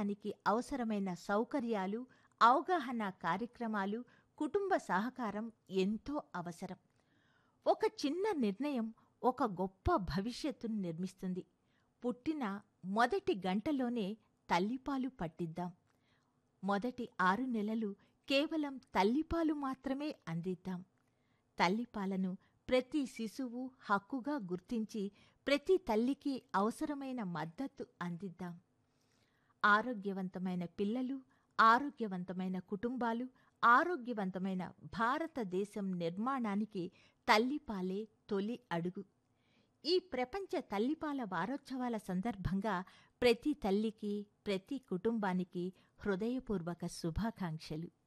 కుటుంబానికి అవసరమైన సౌకర్యాలు అవగాహన కార్యక్రమాలు కుటుంబ సహకారం ఎంతో అవసరం ఒక చిన్న నిర్ణయం ఒక గొప్ప భవిష్యత్తును నిర్మిస్తుంది పుట్టిన మొదటి గంటలోనే తల్లిపాలు పట్టిద్దాం మొదటి ఆరు నెలలు కేవలం తల్లిపాలు మాత్రమే అందిద్దాం తల్లిపాలను ప్రతి శిశువు హక్కుగా గుర్తించి ప్రతి తల్లికి అవసరమైన మద్దతు అందిద్దాం ఆరోగ్యవంతమైన పిల్లలు ఆరోగ్యవంతమైన కుటుంబాలు ఆరోగ్యవంతమైన భారతదేశం నిర్మాణానికి తల్లిపాలే తొలి అడుగు ఈ ప్రపంచ తల్లిపాల వారోత్సవాల సందర్భంగా ప్రతి తల్లికి ప్రతి కుటుంబానికి హృదయపూర్వక శుభాకాంక్షలు